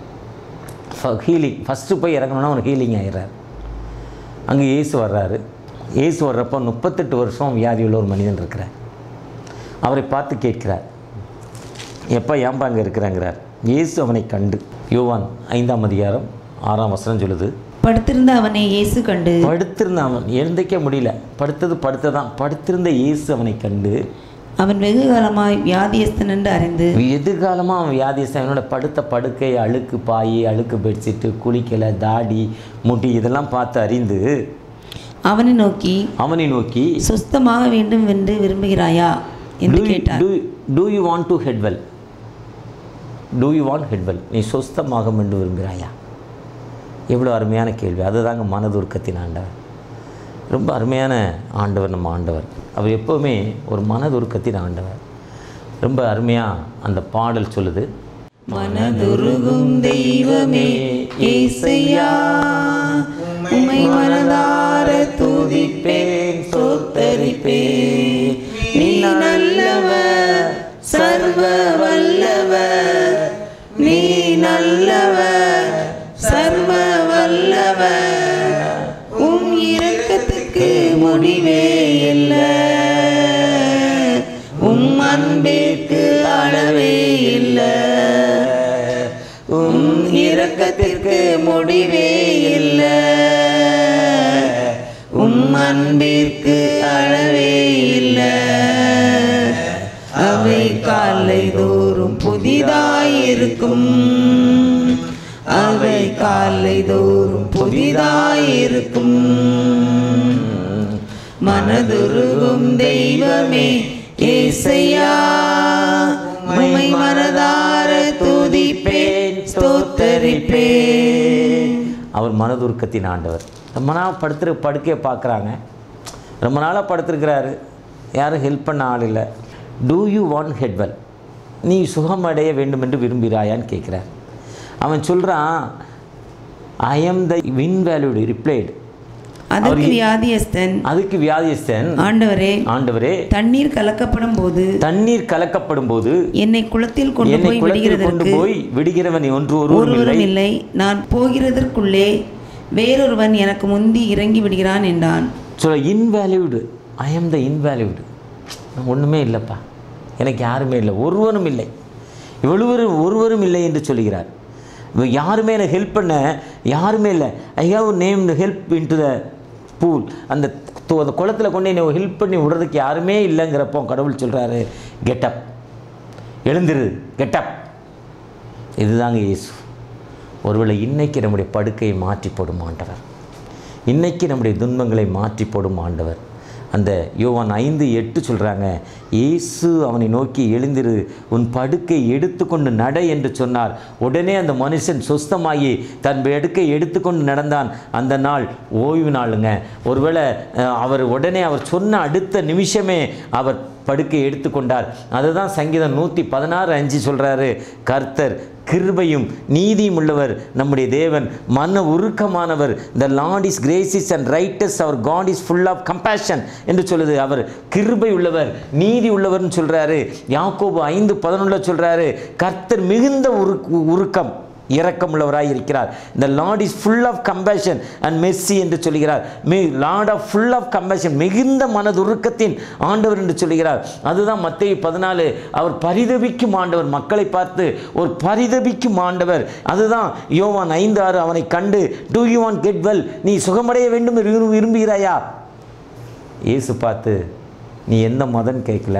Speaker 1: ஹீலிங் ஃபஸ்ட்டு போய் இறங்கணுன்னா அவனுக்கு ஹீலிங் ஆயிடுறாரு அங்கே இயேசு வர்றாரு இயேசு வர்றப்போ முப்பத்தெட்டு வருஷம் வியாதி உள்ள ஒரு மனிதன் இருக்கிறார் அவரை பார்த்து கேட்கிறார் எப்போ ஏன்பா அங்கே இருக்கிறாங்கிறார் இயேசு அவனை கண்டு யோவான் ஐந்தாம் அதிகாரம் ஆறாம் வசனம் சொல்லுது
Speaker 2: படுத்திருந்த அவனை இயேசு கண்டு
Speaker 1: படுத்திருந்த அவன் எழுந்திக்க முடியல படுத்தது படுத்ததான் படுத்திருந்த இயேசு அவனை கண்டு
Speaker 2: அவன் வெகு காலமாய் வியாதியஸ்தன் என்று அறிந்து
Speaker 1: எதிர்காலமாக அவன் வியாதிஸ்தான் அவனோட படுத்த படுக்கை அழுக்கு பாய் அழுக்கு பெட்ஷீட்டு குளிக்கலை தாடி முடி இதெல்லாம் பார்த்து அறிந்து
Speaker 2: அவனை நோக்கி
Speaker 1: அவனை நோக்கி
Speaker 2: சுஸ்தமாக வேண்டும் என்று விரும்புகிறாயா என்று கேட்டார்
Speaker 1: do you want to get well do you want get well நீ சொஸ்தமாக என்று விரும்புகிறாயா எவ்வளோ அருமையான கேள்வி அதுதாங்க மனதுருக்கத்தின் ஆண்டவர் ரொம்ப அருமையான ஆண்டவர் நம்ம ஆண்டவர் அவர் எப்போவுமே ஒரு மனதுருக்கத்தின் ஆண்டவர் ரொம்ப அருமையாக அந்த பாடல் சொல்லுது
Speaker 2: மனதுருகும் தெய்வமே ஏசையா உம்மை மனதார துதிப்பேன் சோத்தரிப்பேன் நீ நல்லவர் சர்வ வல்லவர் நல்லவர் நீ நல்லவர் சர்வ வல்லவர் உம் இரக்கத்துக்கு முடிவே இல்லை உம் அன்பிற்கு அளவே இல்லை உம் இரக்கத்திற்கு முடிவே இல்லை உம் அன்பிற்கு அளவே இல்லை அவை காலை தோறும் புதிதாயிருக்கும் அவை காலை தோறும் புதிதாயிருக்கும் மனதுருகும் தெய்வமே ஏசையா உம்மை மனதார துதிப்பேன் ஸ்தோத்தரிப்பேன்
Speaker 1: அவர் மனதுருக்கத்தின் ஆண்டவர் ரொம்ப நாள் படுத்துரு படுக்கையை பார்க்குறாங்க ரொம்ப நாளாக படுத்திருக்கிறாரு யாரும் ஹெல்ப் பண்ண ஆள் இல்லை டூ யூ வாண்ட் ஹெட்வெல் நீ சுகமடைய வேண்டும் என்று விரும்புகிறாயான்னு கேட்குறார் அவன் சொல்கிறான் ஐ எம் த இன்வேல்யூடு ரிப்ளைடு
Speaker 2: அதற்கு வியாதியஸ்தன்
Speaker 1: அதுக்கு வியாதியஸ்தன்
Speaker 2: ஆண்டவரே
Speaker 1: ஆண்டவரே
Speaker 2: தண்ணீர் கலக்கப்படும் போது
Speaker 1: தண்ணீர் கலக்கப்படும் போது
Speaker 2: என்னை குளத்தில் கொண்டு
Speaker 1: என்னை
Speaker 2: போய்
Speaker 1: குளத்தில் கொண்டு
Speaker 2: விடுகிறதற்கு
Speaker 1: போய் விடுகிறவன் ஒன்று ஒருவரும் இல்லை
Speaker 2: ஒருவரும் இல்லை நான் போகிறதற்குள்ளே வேறொருவன் எனக்கு முந்தி இறங்கி விடுகிறான் என்றான்
Speaker 1: சொல்ல இன்வேல்யூடு ஐ எம் த இன்வேல்யூடு ஒன்றுமே இல்லைப்பா எனக்கு யாருமே இல்லை ஒருவரும் இல்லை இவ்வளவரும் ஒருவரும் இல்லை என்று சொல்கிறார் இவ யாருமே எனக்கு ஹெல்ப் பண்ண யாருமே இல்லை I have name help into the pool அந்த து- அந்த குளத்தில் கொண்டு என்னை ஹெல்ப் பண்ணி விடுறதுக்கு யாருமே இல்லைங்கிறப்போ கடவுள் சொல்கிறாரு கெட்டப் எழுந்திரு கெட்டப் இதுதாங்க இயேசு ஒருவேளை இன்னைக்கு நம்முடைய படுக்கையை மாற்றி போடும் ஆண்டவர் இன்னைக்கு நம்முடைய துன்பங்களை மாற்றி போடும் ஆண்டவர் அந்த யோவான் ஐந்து எட்டு சொல்கிறாங்க இயேசு அவனை நோக்கி எழுந்திரு உன் படுக்கை எடுத்துக்கொண்டு நட என்று சொன்னார் உடனே அந்த மனுஷன் சொஸ்தமாகி தன் படுக்கை எடுத்துக்கொண்டு நடந்தான் அந்த நாள் ஓய்வு நாளுங்க ஒருவேளை அஹ், அவர் உடனே அவர் சொன்ன அடுத்த நிமிஷமே அவர் படுக்கை எடுத்துக்கொண்டார் அதுதான் சங்கீதம் நூற்றி பதினாறு அஞ்சு சொல்கிறாரு கர்த்தர் கிருபையும் நீதியும் உள்ளவர் நம்முடைய தேவன் மன உருக்கமானவர் the lord is gracious and righteous அவர் God is full of compassion என்று சொல்லுது அவர் கிருபை உள்ளவர் நீதி உள்ளவர்னு சொல்கிறாரு யாக்கோபு ஐந்து பதினொன்றில் சொல்கிறாரு கர்த்தர் மிகுந்த உரு உருக்கம் இரக்கம் உள்ளவராய் இருக்கிறார் இந்த lord is full of compassion and mercy என்று சொல்கிறார் my lord of full of compassion மிகுந்த மனதுருக்கத்தின் ஆண்டவர் என்று சொல்கிறார் அதுதான் மத்திய பதினாலு அவர் பரிதபிக்கும் ஆண்டவர் மக்களை பார்த்து ஒரு பரிதபிக்கும் ஆண்டவர் அதுதான் யோவான் ஐந்து ஆறு அவனை கண்டு do you want get well நீ சுகமடைய வேண்டும் என்று விரும்பு- விரும்புகிறாயா இயேசு பார்த்து நீ எந்த மதம் கேட்கல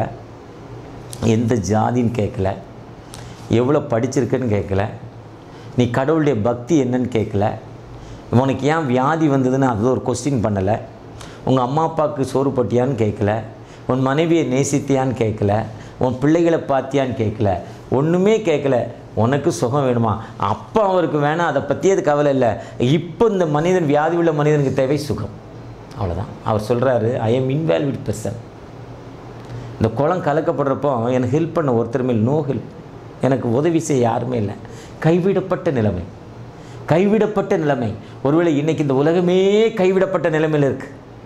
Speaker 1: எந்த ஜாதின்னு கேட்கல எவ்வளோ படிச்சிருக்குன்னு கேட்கல நீ கடவுளுடைய பக்தி என்னன்னு கேட்கல உனக்கு ஏன் வியாதி வந்ததுன்னு அது ஒரு கொஸ்டின் பண்ணலை உங்கள் அம்மா அப்பாவுக்கு சோறு போட்டியான்னு கேட்கல உன் மனைவியை நேசித்தியான்னு கேட்கல உன் பிள்ளைகளை பார்த்தியான்னு கேட்கல ஒன்றுமே கேட்கல உனக்கு சுகம் வேணுமா அப்போ அவருக்கு வேணாம் அதை பற்றி அது கவலை இல்லை இப்போ இந்த மனிதன் வியாதி உள்ள மனிதனுக்கு தேவை சுகம் அவ்வளோதான் அவர் சொல்கிறாரு ஐ எம் இன்வால்விட் பர்சன் இந்த குளம் கலக்கப்படுறப்போ எனக்கு ஹெல்ப் பண்ண ஒருத்தருமே நோ ஹெல்ப் எனக்கு உதவி செய்ய யாருமே இல்லை கைவிடப்பட்ட நிலைமை கைவிடப்பட்ட நிலைமை ஒருவேளை இன்னைக்கு இந்த உலகமே கைவிடப்பட்ட நிலைமையில் இருக்கு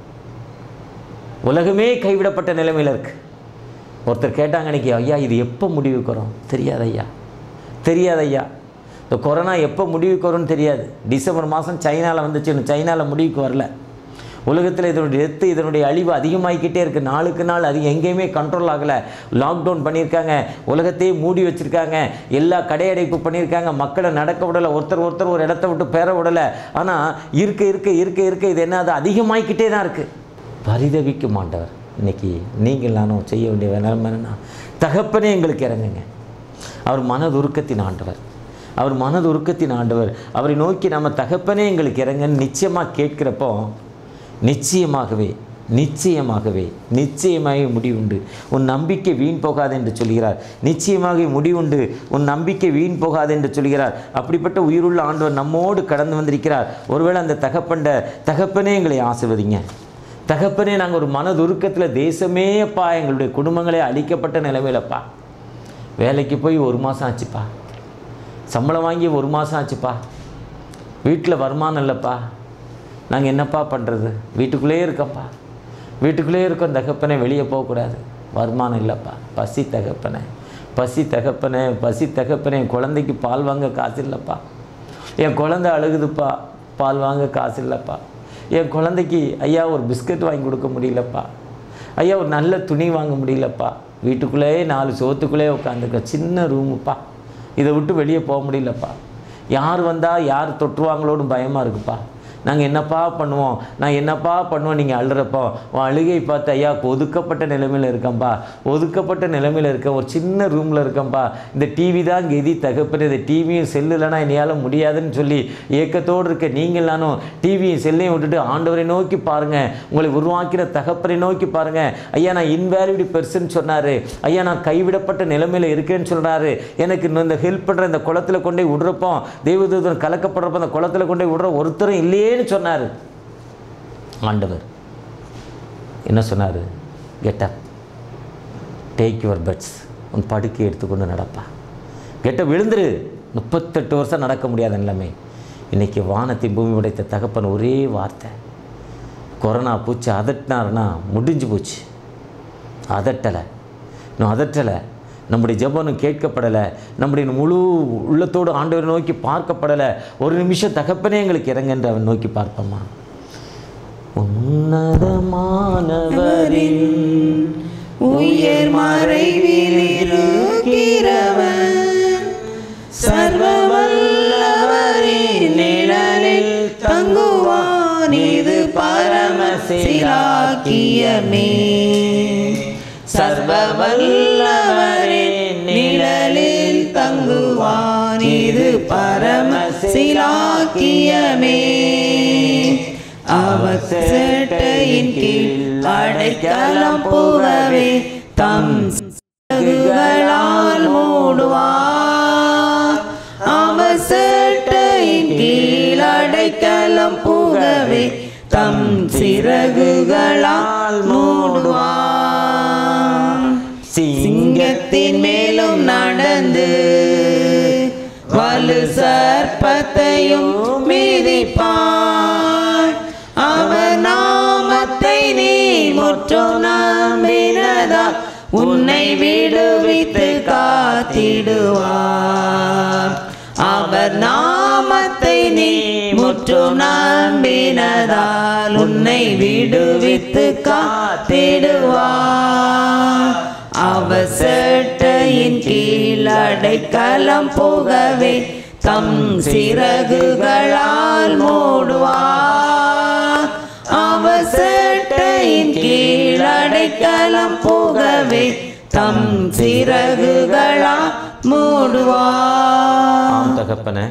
Speaker 1: உலகமே கைவிடப்பட்ட நிலைமையில் இருக்கு ஒருத்தர் கேட்டாங்க அன்னைக்கு ஐயா இது எப்போ முடிவுக்கு வரும் தெரியாது ஐயா தெரியாது ஐயா இந்த கொரோனா எப்போ முடிவுக்கு வரும்னு தெரியாது டிசம்பர் மாதம் சைனாவில் வந்துச்சு இன்னும் சைனாவில் முடிவுக்கு வரல உலகத்தில் இதனுடைய டெத்து இதனுடைய அழிவு அதிகமாகிக்கிட்டே இருக்குது நாளுக்கு நாள் அது எங்கேயுமே கண்ட்ரோல் ஆகலை லாக்டவுன் பண்ணியிருக்காங்க உலகத்தையே மூடி வச்சுருக்காங்க எல்லா கடையடைப்பு பண்ணியிருக்காங்க மக்களை நடக்க விடலை ஒருத்தர் ஒருத்தர் ஒரு இடத்த விட்டு பெற விடலை ஆனால் இருக்க இருக்க இருக்க இருக்க இது என்ன அது அதிகமாகிக்கிட்டே தான் இருக்குது பரிதவிக்கும் ஆண்டவர் இன்னைக்கு நீங்கள் நானும் செய்ய வேண்டிய நிலைமை என்னன்னா தகப்பனே எங்களுக்கு இறங்குங்க அவர் மனதுருக்கத்தின் ஆண்டவர் அவர் மனதுருக்கத்தின் ஆண்டவர் அவரை நோக்கி நம்ம தகப்பனே எங்களுக்கு இறங்கன்னு நிச்சயமாக கேட்குறப்போ நிச்சயமாகவே நிச்சயமாகவே நிச்சயமாக முடிவுண்டு உன் நம்பிக்கை வீண் போகாது என்று சொல்கிறார் நிச்சயமாக முடிவுண்டு உன் நம்பிக்கை வீண் போகாது என்று சொல்கிறார் அப்படிப்பட்ட உயிருள்ள ஆண்டவர் நம்மோடு கடந்து வந்திருக்கிறார் ஒருவேளை அந்த தகப்பண்ட தகப்பனே எங்களை ஆசிர்வதிங்க தகப்பனே நாங்கள் ஒரு மனதுருக்கத்தில் தேசமே அப்பா எங்களுடைய குடும்பங்களே அழிக்கப்பட்ட நிலைமையிலப்பா வேலைக்கு போய் ஒரு மாதம் ஆச்சுப்பா சம்பளம் வாங்கி ஒரு மாதம் ஆச்சுப்பா வீட்டில் வருமானம் இல்லைப்பா நாங்கள் என்னப்பா பண்ணுறது வீட்டுக்குள்ளேயே இருக்கோம்ப்பா வீட்டுக்குள்ளேயே இருக்கோம் தகப்பனே வெளியே போகக்கூடாது வருமானம் இல்லைப்பா பசி தகப்பனே பசி தகப்பனே பசி தகப்பனே என் குழந்தைக்கு பால் வாங்க காசு இல்லைப்பா என் குழந்தை அழுகுதுப்பா பால் வாங்க காசு இல்லைப்பா என் குழந்தைக்கு ஐயா ஒரு பிஸ்கட் வாங்கி கொடுக்க முடியலப்பா ஐயா ஒரு நல்ல துணி வாங்க முடியலப்பா வீட்டுக்குள்ளேயே நாலு சோத்துக்குள்ளே உட்காந்துருக்க சின்ன ரூமுப்பா இதை விட்டு வெளியே போக முடியலப்பா யார் வந்தால் யார் தொற்றுவாங்களோன்னு பயமாக இருக்குப்பா நாங்கள் என்னப்பா பண்ணுவோம் நான் என்னப்பா பண்ணுவோம் நீங்கள் அழுறப்போ உன் அழுகை பார்த்து ஐயா ஒதுக்கப்பட்ட நிலைமையில் இருக்கேன்ப்பா ஒதுக்கப்பட்ட நிலைமையில் இருக்கேன் ஒரு சின்ன ரூமில் இருக்கேன்ப்பா இந்த டிவி தான் கெதி தகப்பன இந்த டிவியும் செல்லு இல்லைனா என்னையால் முடியாதுன்னு சொல்லி ஏக்கத்தோடு இருக்க நீங்கள் நானும் டிவியும் செல்லையும் விட்டுட்டு ஆண்டவரை நோக்கி பாருங்கள் உங்களை உருவாக்கிற தகப்பனை நோக்கி பாருங்கள் ஐயா நான் இன்வேலிடி பெர்சன் சொன்னார் ஐயா நான் கைவிடப்பட்ட நிலைமையில் இருக்கேன்னு சொல்கிறாரு எனக்கு இன்னும் இந்த ஹெல்ப் பண்ணுற இந்த குளத்தில் கொண்டு போய் விடுறப்போ தெய்வதூதன் கலக்கப்படுறப்போ அந்த குளத்தில் கொண்டு போய் விடுற ஒருத்தரும் இல்லையேன்னு சொன்னார் ஆண்டவர் என்ன சொன்னார் get up take your beds உன் படுக்கை எடுத்துக்கொண்டு நடப்பா கெட்ட விழுந்துரு முப்பத்தெட்டு வருஷம் நடக்க முடியாத நிலைமை இன்றைக்கி வானத்தை பூமி உடைத்த தகப்பன் ஒரே வார்த்தை கொரோனா பூச்சி அதட்டினார்னா முடிஞ்சு போச்சு அதட்டலை இன்னும் அதட்டலை நம்முடைய ஜெபம் கேட்கப்படலை நம்முடைய முழு உள்ளத்தோடு ஆண்டவரை நோக்கி பார்க்கப்படலை ஒரு நிமிஷம் தகப்பனே எங்களுக்கு இறங்கன்று அவன் நோக்கி பார்ப்போமா உன்னதமானவரின்
Speaker 2: உயர் மறைவில் இருக்கிறவன் சர்வ வல்லவரின் நிழலில் தங்குவான் இது பரமசிலாக்கியமே சர்வ வல்லவரின் நிழலில் தங்குவான் இது பரமசிலாக்கியமே அவர் சேட்டையின் கீழ் அடைக்கலம் புகவே தம் சிறகுகளால் மூடுவார் அவர் சேட்டையின் கீழ் அடைக்கலம் புகவே தம் சிறகுகளால் மூடுவார் சிங்கத்தின் மேலும் நடந்து வலு சர்ப்பத்தையும் மீதிப்பான் அவர் நாமத்தை நீ முற்றும் நம்பினதா உன்னை விடுவித்து காத்திடுவார் அவர் நாமத்தை நீ முற்றும் நம்பினதால் உன்னை விடுவித்து காத்திடுவார் அவர் சேட்டையின் கீழ் அடைக்கலம் புகவே தம் சிறகுகளால் மூடுவார் அவர் சேட்டையின் கீழ் அடைக்கலம் புகவே தம் சிறகுகளால் மூடுவார்
Speaker 1: ஆம் தகப்பனே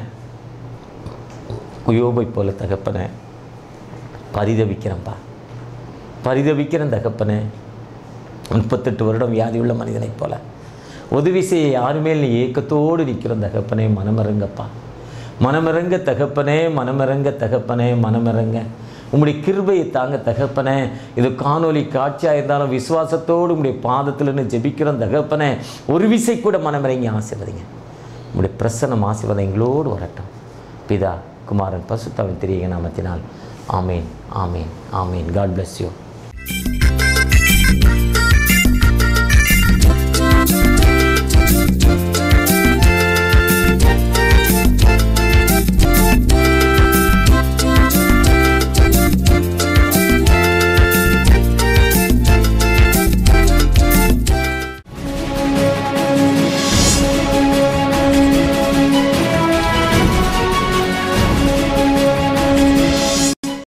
Speaker 1: குயோபை போல தகப்பனே பரிதவிக்கிறேன்ப்பா பரிதவிக்கிறேன் தகப்பனே முப்பத்தெட்டு வருடம் வியாதியுள்ள மனிதனைப் போல உதவி செய்ய யாருமே நீ ஏக்கத்தோடு நிற்கிற தகப்பனே மனமிறங்கப்பா மனமிறங்க தகப்பனே மனமிறங்க தகப்பனே மனமிறங்க உம்முடைய கிருபையை தாங்க தகப்பனே இது காணொலி காட்சியாக இருந்தாலும் விசுவாசத்தோடு உம்முடைய பாதத்தில்னு ஜெபிக்கிறோம் தகப்பனே ஒரு விசை கூட மனமிறங்கி ஆசீர்வதிங்க உம்முடைய பிரசன்னம் ஆசீர்வாதம் எங்களோடு வரட்டும் பிதா குமாரன் பசுத்தாவின் திரிய நாமத்தினால் ஆமேன் ஆமேன் ஆமேன் காட் bless யூ